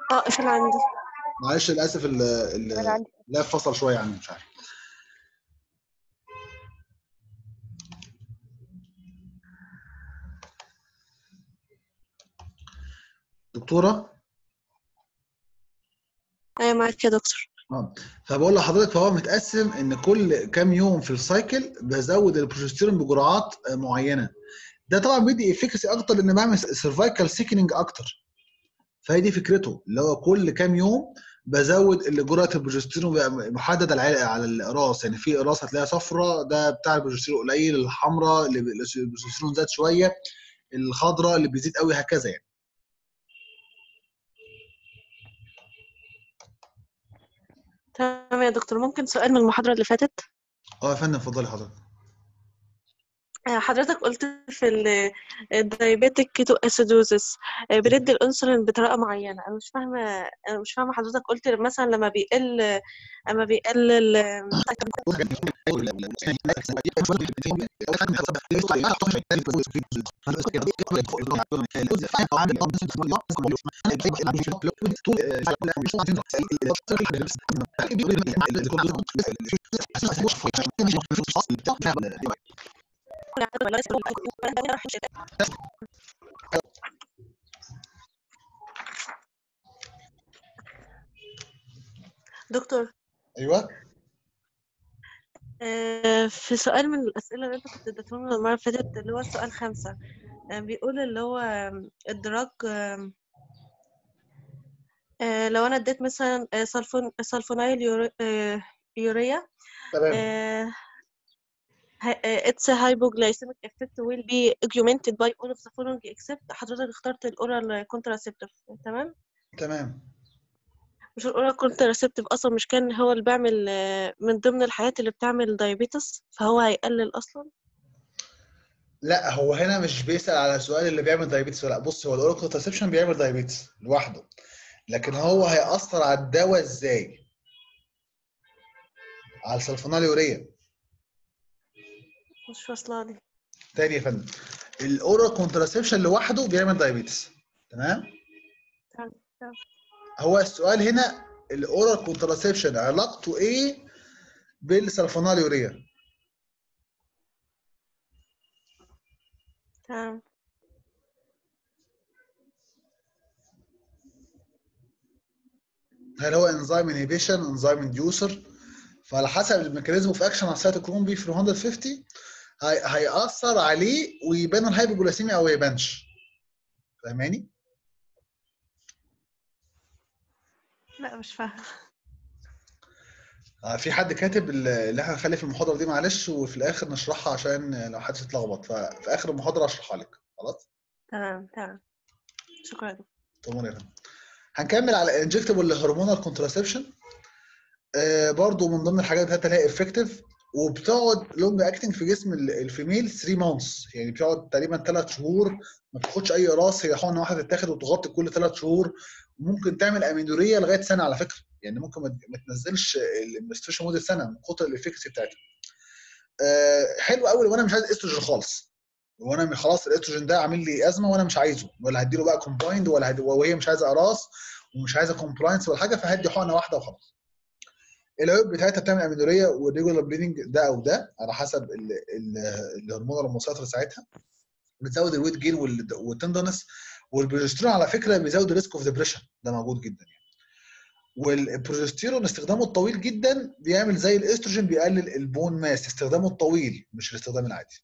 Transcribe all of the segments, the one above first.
اه قفل عندي معلش للاسف ال قفل ال عندي لا فصل شويه عني مش عارف دكتوره ايوه معاك يا دكتور اه فبقول لحضرتك فهو متقسم ان كل كام يوم في السايكل بزود البروجستيرون بجرعات آه، معينه ده طبعا بيدي افكسي اكتر لان بعمل سيرفايكال سيكننج اكتر فهي دي فكرته اللي هو كل كام يوم بزود اللي جرعه البروجستيرون بيبقى محدد على على الاقراص يعني في اقراص هتلاقيها صفراء ده بتاع البروجستيرون قليل الحمراء اللي البروجستيرون زاد شويه الخضراء اللي بيزيد قوي هكذا يعني تمام يا دكتور ممكن سؤال من المحاضرة اللي فاتت اه يا فندم اتفضلي حضرتك آه، حضرتك قلت في الدايابيتك كيتو اسيدوزس بندي الانسولين بطريقة معينة انا مش فاهمة انا مش فاهمة حضرتك قلت مثلا لما بيقل اما بيقل ال- دكتور ايوه آه، في سؤال من الأسئلة اللي أنت كنت اديتهم لنا المرة اللي فاتت اللي هو السؤال خمسة آه، بيقول اللي هو آم، الدراج آم، آه، لو أنا اديت مثلا آه، سلفون سلفونايل يوري- آه، يوريا تمام آه، ه- آه، its hypoglycemic effect will be augmented by all of the following except حضرتك اخترت الأورال contraceptive تمام تمام مش الأورال contraceptive أصلا مش كان هو اللي بيعمل آه، من ضمن الحاجات اللي بتعمل diabetes فهو هيقلل أصلا لا هو هنا مش بيسأل على سؤال اللي بيعمل دايابيتس ولا لا بص هو الاورال كونترسبشن بيعمل دايابيتس لوحده لكن هو هيأثر على الدواء ازاي؟ على السلفوناليوريا مش واصلة لي تاني يا فندم الاورال كونترسبشن لوحده بيعمل دايابيتس تمام؟ تمام تمام. هو السؤال هنا الاورال كونترسبشن علاقته ايه بالسلفوناليوريا؟ تمام هل هو انزيم انهبيشن انزيم انديوسر فعلى حسب الميكانيزم اوف اكشن على السيتوكروم بي 350 هي... هيأثر عليه ويبان الهايبوجلاسيميا او ما يبانش فاهماني؟ لا مش فاهمة آه، في حد كاتب ال- اللي احنا هنخلي في المحاضره دي معلش وفي الاخر نشرحها عشان لو حد اتلخبط ففي اخر المحاضره اشرحها لك خلاص؟ تمام تمام شكرا يا دكتور. تمام يا فندم هنكمل على انجكتبل هرمونال كونتراسبشن آه برضو من ضمن الحاجات بتاعتها اللي هي افكتيف وبتقعد لونج اكتنج في جسم ال- الفيميل 3 مانثس يعني بتقعد تقريبا 3 شهور ما بتاخدش اي راس هي حقنه واحده تتاخد وتغطي كل 3 شهور وممكن تعمل امينوريه لغايه سنه على فكره يعني ممكن ما ما تنزلش المستشفى مده سنه من كتر الافكسي بتاعتها آه حلو قوي لو انا مش عايز استروجين خالص وانا من- خلاص الاستروجين ده عامل لي ازمه وانا مش عايزه ولا هديله بقى كومبايند ولا هدي وهي مش عايزه اقراص ومش عايزه كومبلاينس ولا حاجه فهدي حقنه واحده وخلاص العيوب بتاعتها بتعمل امينوريا والريجولار بليدنج ده او ده على حسب ال- ال- الهرمون المسيطر ساعتها بتزود الويت جين والتندنس والبروجستيرون على فكره بيزود الريسك اوف ديبريشن ده موجود جدا يعني والبروجستيرون استخدامه الطويل جدا بيعمل زي الاستروجين بيقلل البون ماس استخدامه الطويل مش الاستخدام العادي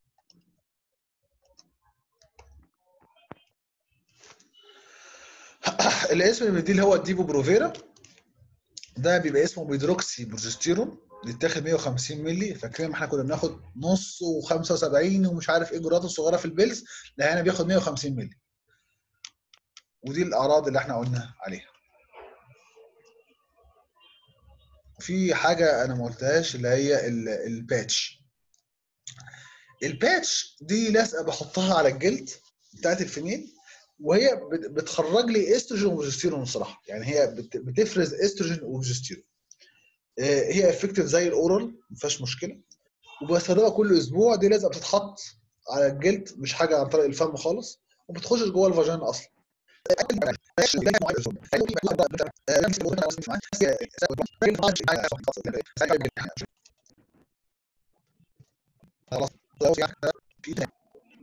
الاسم اللي بيديه اللي هو الديبو بروفيرا ده بيبقى اسمه بيدروكسي بروجستيرون بيتاخد 150 مللي فاكرين ما احنا كنا بناخد نص و75 ومش عارف ايه الجرعات الصغيره في البيلز لا هنا بياخد 150 مللي ودي الاعراض اللي احنا قلنا عليها في حاجه انا ما قلتهاش اللي هي ال- الباتش الباتش دي لزقه بحطها على الجلد بتاعت الفيميل وهي بت- بتخرج لي استروجين وبروجستيرون الصراحه يعني هي بت- بتفرز استروجين وبروجستيرون آه، هي افكتيف زي الاورال ما فيهاش مشكله وبستخدمها كل اسبوع دي لازقه بتتحط على الجلد مش حاجه عن طريق الفم خالص وما بتخشش جوه الفاجينا اصلا خلاص في تاني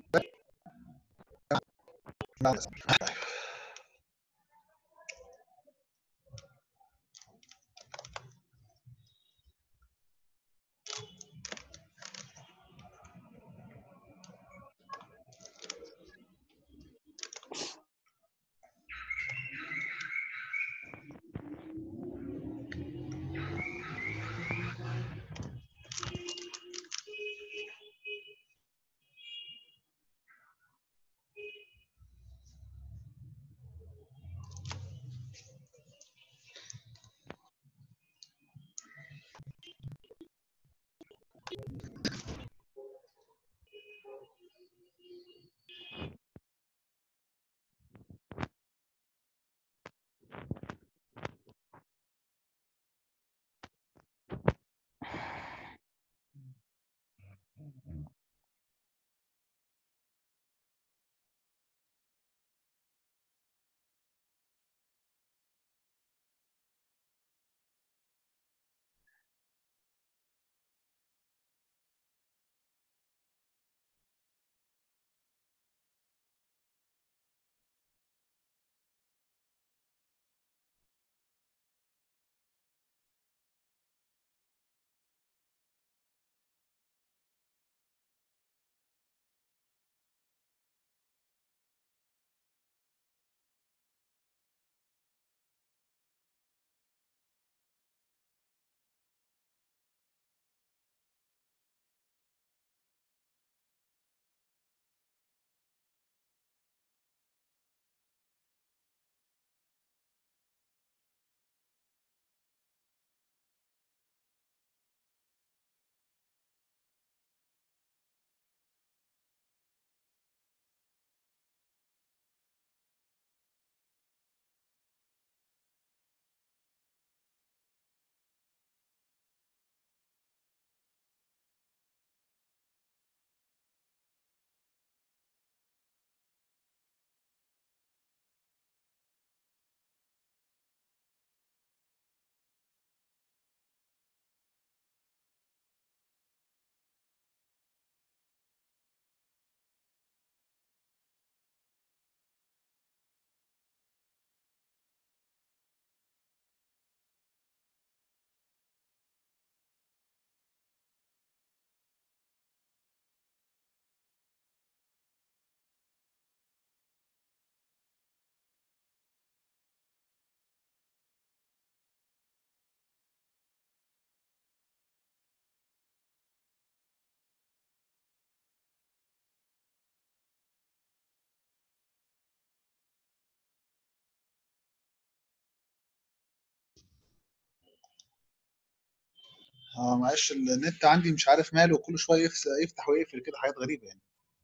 اه معلش النت عندي مش عارف ماله كل شويه يفس- يفتح ويقفل كده حاجات غريبه يعني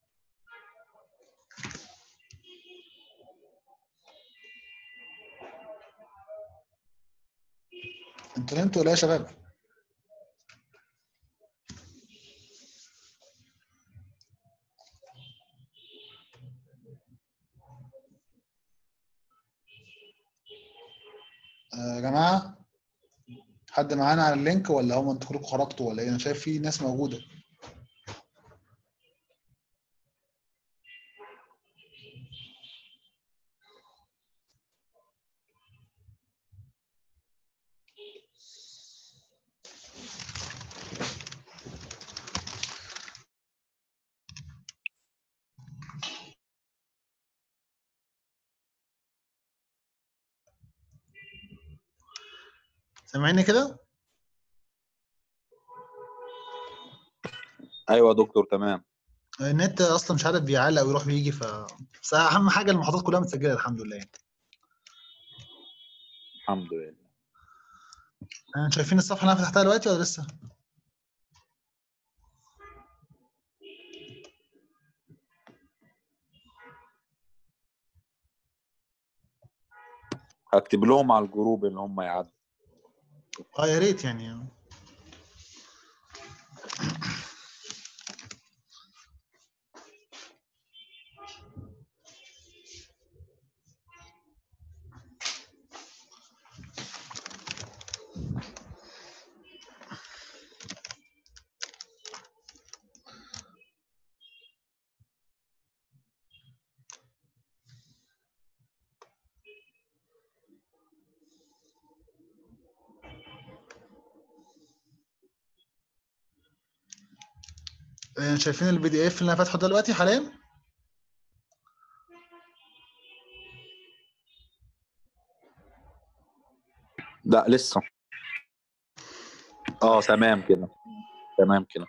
انتوا نمتوا ولا إيه يا شباب؟ آه، يا جماعه حد معانا على اللينك ولا هم انتوا كلكم خرجتوا ولا ايه؟ انا شايف في ناس موجوده سامعيني كده؟ ايوه يا دكتور تمام النت اصلا مش عارف بيعلق ويروح ويجي ف بس اهم حاجه المحاضرات كلها متسجله الحمد لله يعني الحمد لله آه، شايفين الصفحه اللي انا فتحتها دلوقتي ولا لسه؟ هكتب لهم على الجروب ان هم يعدوا اه يا ريت يعني آه، شايفين البي دي اف اللي انا فاتحه دلوقتي حاليا لا لسه اه تمام كده تمام كده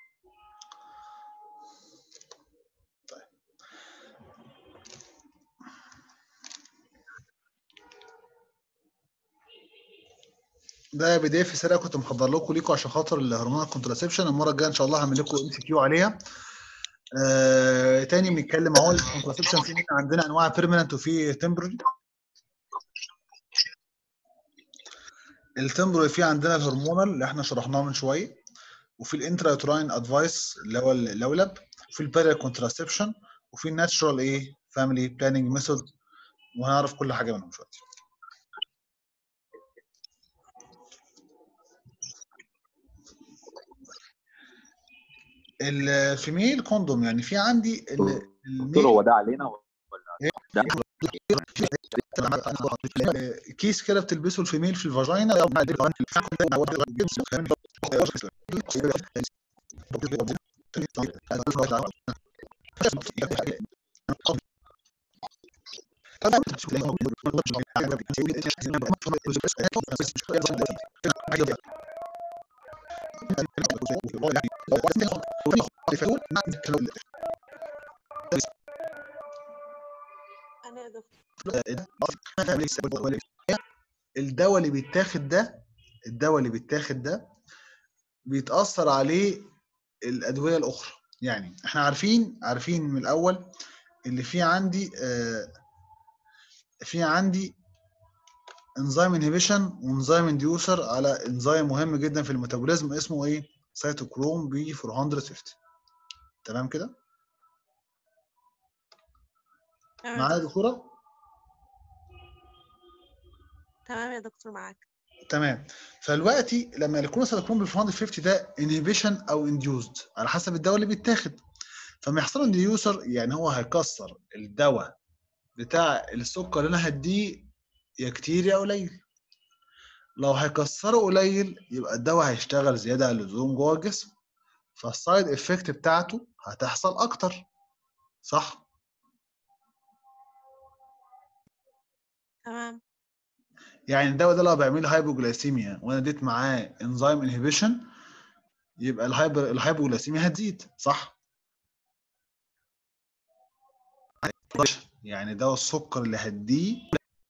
ده بي دي اف سريع كنت محضر لكم ليكم عشان خاطر الهرمونال كونتراسبشن المره الجايه ان شاء الله هعمل لكم ام سي كيو عليها آه تاني بنتكلم اهو الكونتراسبشن في منها عندنا انواع بيرمننت وفي تمبرري التمبرري في عندنا الهرمونال اللي احنا شرحناه من شويه وفي الانترا يوتراين ادفايس اللي هو اللولب وفي البيريال كونتراسبشن وفي الناتشرال ايه فاميلي بلاننج ميثود وهنعرف كل حاجه منهم شويه الفيميل كوندوم يعني في عندي ال- دكتور هو ده علينا ولا ده كيس كده بتلبسه الفيميل في الفاجينا انا يا دكتور الدواء اللي بيتاخد ده الدواء اللي بيتاخد ده بيتأثر عليه الأدوية الأخرى يعني احنا عارفين عارفين من الأول اللي في عندي آه، في عندي انزيم انهبيشن وانزيم انديوسر على انزيم مهم جدا في الميتابوليزم اسمه ايه؟ سيتوكروم بي 450 تمام كده؟ تمام معايا يا يا دكتور. دكتورة؟ تمام يا دكتور معاك تمام فدلوقتي لما يكون السيتوكروم بال 450 ده انهبيشن او انديوزد على حسب الدواء اللي بيتاخد فما يحصل انديوسر يعني هو هيكسر الدواء بتاع السكر اللي انا هديه يا كتير يا قليل لو هيكسره قليل يبقى الدواء هيشتغل زياده عن اللزوم جوه الجسم فالسايد افكت بتاعته هتحصل اكتر صح تمام يعني الدواء ده لو بيعمل هايبوجلايسيميا وانا اديت معاه انزيم انهبيشن يبقى الهايبر الهايبوجلايسيميا هتزيد صح يعني دواء السكر اللي هديه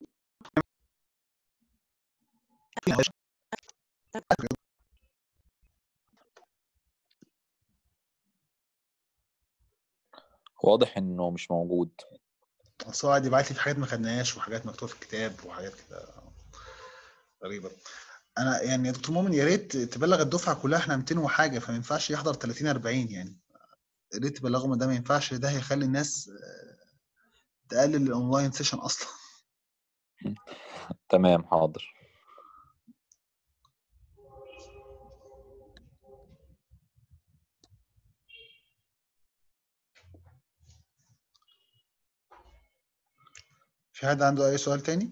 واضح انه مش موجود اصل هو قاعد يبعت لي في حاجات ما خدناهاش وحاجات مكتوبه في الكتاب وحاجات كده غريبه انا يعني يا دكتور مؤمن يا ريت تبلغ الدفعه كلها احنا 200 وحاجه فما ينفعش يحضر 30 40 يعني يا ريت تبلغهم إن ده ما ينفعش ده هيخلي الناس آه، تقلل الاونلاين سيشن اصلا تمام حاضر في حد عنده اي سؤال تاني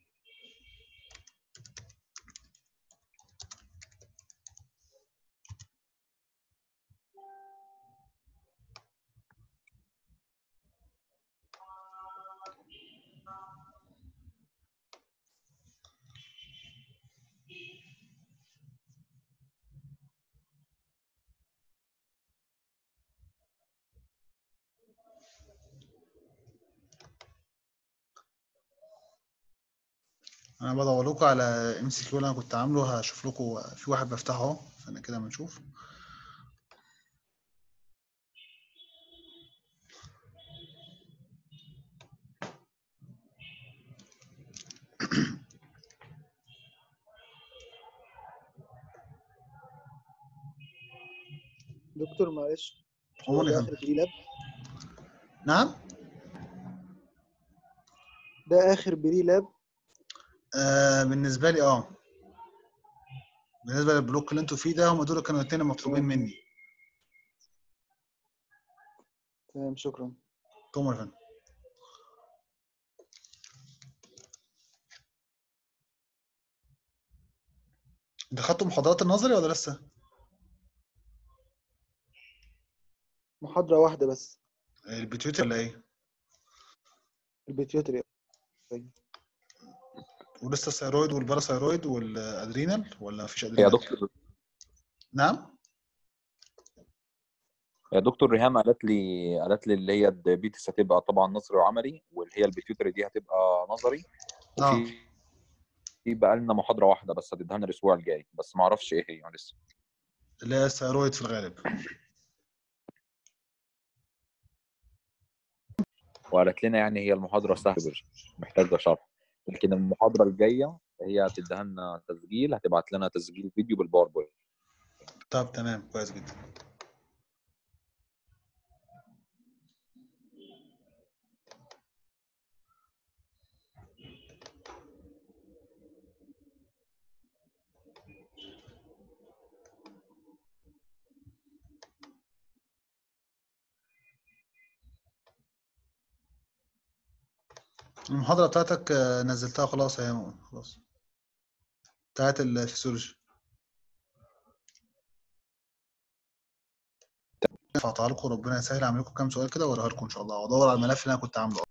انا بدور لكم على ام سي كيو اللي انا كنت عامله هشوف لكم في واحد بفتحه اهو فانا كده بنشوف دكتور معلش هو عموما يا ده فندم. اخر بري لاب نعم ده اخر بري لاب آه بالنسبه لي اه بالنسبه للبلوك اللي انتوا فيه ده هم دول كانوا الاتنين مطلوبين مني تمام شكرا توم يا فندم انت خدتوا محاضرات النظري ولا لسه؟ محاضرة واحدة بس البيتيوتري ولا ايه؟ البيتيوتري ولسه الثيرويد والباراثيرويد والادرينال ولا مفيش يا ادرينال؟ دكتور نعم يا دكتور ريهام قالت لي قالت لي اللي هي الديابيتس هتبقى طبعا نظري وعملي واللي هي البيتيوتري دي هتبقى نظري اه وفي في بقى لنا محاضره واحده بس هتديها لنا الاسبوع الجاي بس ما اعرفش ايه هي لسه اللي هي الثيرويد في الغالب وقالت لنا يعني هي المحاضره سهله محتاجه شرح لكن المحاضره الجايه هي هتديها لنا تسجيل هتبعت لنا تسجيل فيديو بالباوربوينت طب تمام كويس جدا المحاضرة بتاعتك آه، نزلتها خلاص يا مؤمن خلاص بتاعت الفسيولوجي هقطع لكم ربنا يسهل اعمل لكم كام سؤال كده واوريها لكم ان شاء الله وادور على الملف اللي انا كنت عامله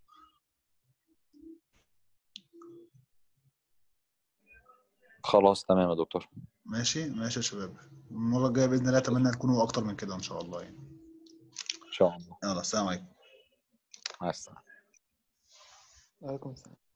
خلاص تمام يا دكتور ماشي ماشي يا شباب المرة الجاية بإذن الله أتمنى تكونوا أكتر من كده إن شاء الله يعني ان شاء الله يلا السلام عليكم مع السلامه عليكم السلام